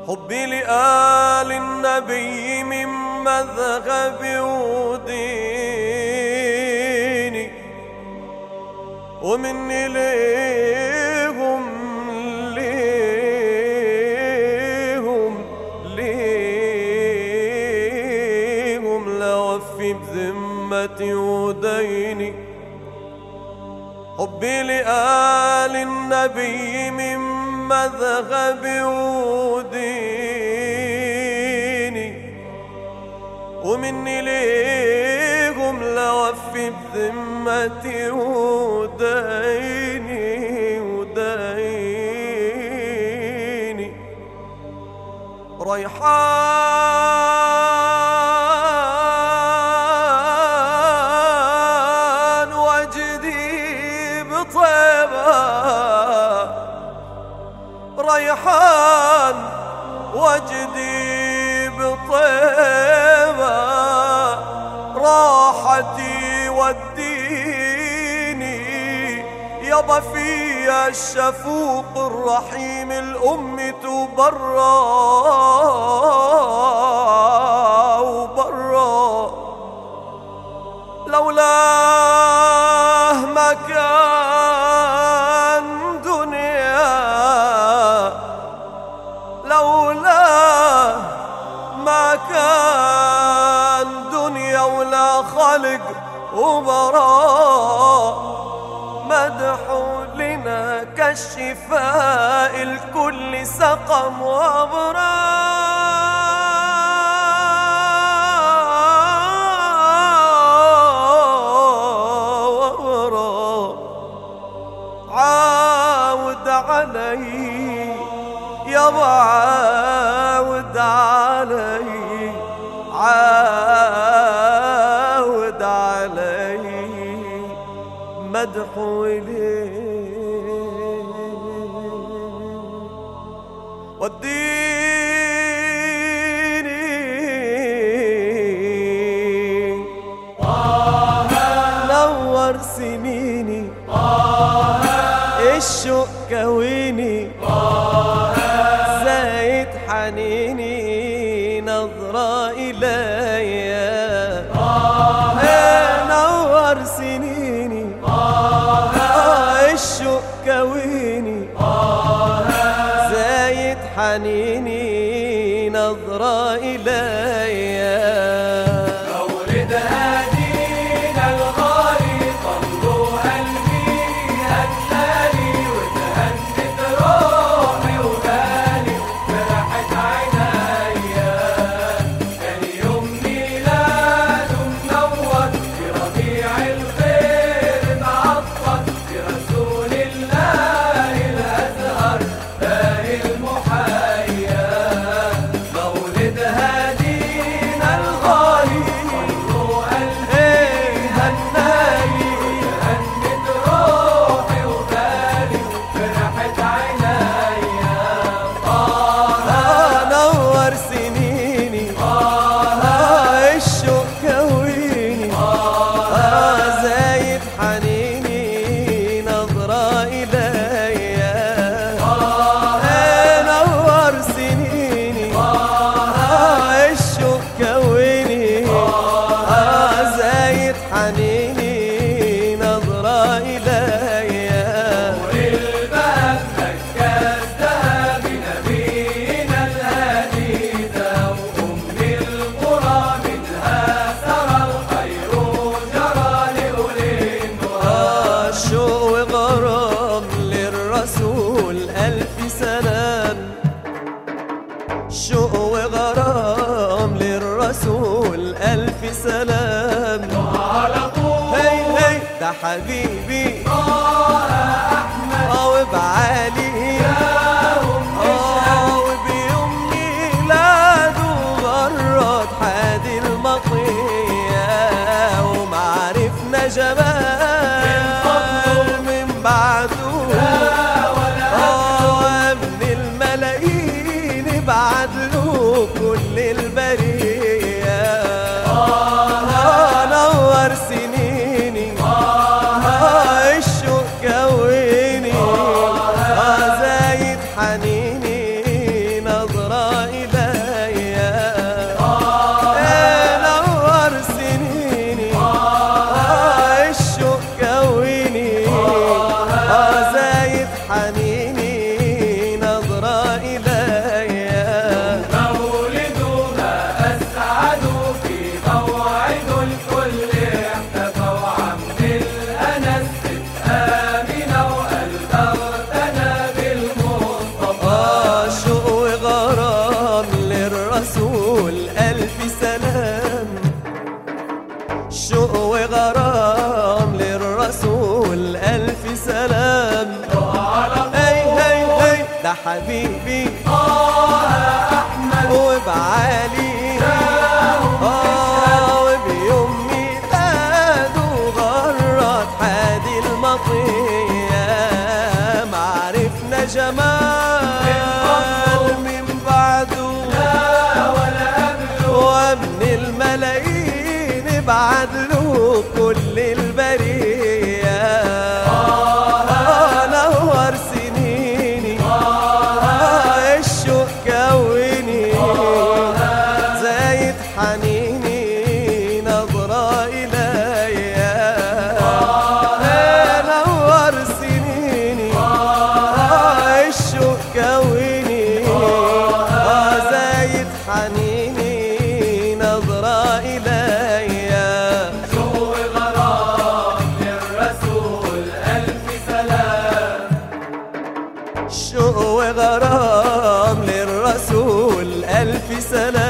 حبي لآل النبي من مذهب وديني ومني ليهم ليهم ليهم لوفي بذمتي وديني حبي لآل النبي من مذهب وديني ومني ليهم لوفي بذمتي وديني وديني ريحان وجدي بطيبه ريحان وجدي بطيبة راحتي وديني يابا فيها الشفوق الرحيم الأم تبرى وبرا لولاه ما كان دنيا لولا ما كان دنيا ولا خلق وبراء مدح لنا كالشفاء الكل سقم وبراء عاود علي يا عاود علي عاود علي مدح وديني نور سنيني الشوق كويني زايد حنيني نظرة إليا نور سنيني آه الشوق كويني زايد حنيني نظرة إليا مولد هدينا الغالي طلوا قلبي هتلالي وتهنت روحي وبالي فرحت عينيا كان يوم ميلاد منور في ربيع الخير معطر في رسول الله الازهر باهي المحيا مولد هدينا الغالي طلوا قلبي هنالي هنت روحي وبالي فرحت عينيا آه نور سنيني آه الشوق كويني آه زايد حنيني نظرة إليا آه نور سنيني آه الشوق كويني آه زايد حنيني نظرة إليا والباب مكاس ذهب نبينا الهادي ذا وأم القرى منها سرى الخير جرى لأولي النهى شوق وغرام للرسول ألف سلام شوق وغرام للرسول ألف سلام على طول هي هي ده حبيبي اه وبعالي اه وبيوم ميلاده غرد حادي المطية ومعرفنا جمال من بعده اه من الملايين بعد له كل البرية آه نور سنيني آه الشوق ده حبيبي طه أحمد وبعالي آه وبيوم ميلاده غرد حادي المطية معرفنا جمال من بعده لا ولا قبله ومن الملايين بعد له كل البرية آه نور سنيني آه الشوق كوني زايد حنيني نظرة إليا آه نور سنيني آه الشوق كوني آه زايد حنيني نظرة إليا شوق غرام للرسول ألف سلام شوق وغرام للرسول ألف سلام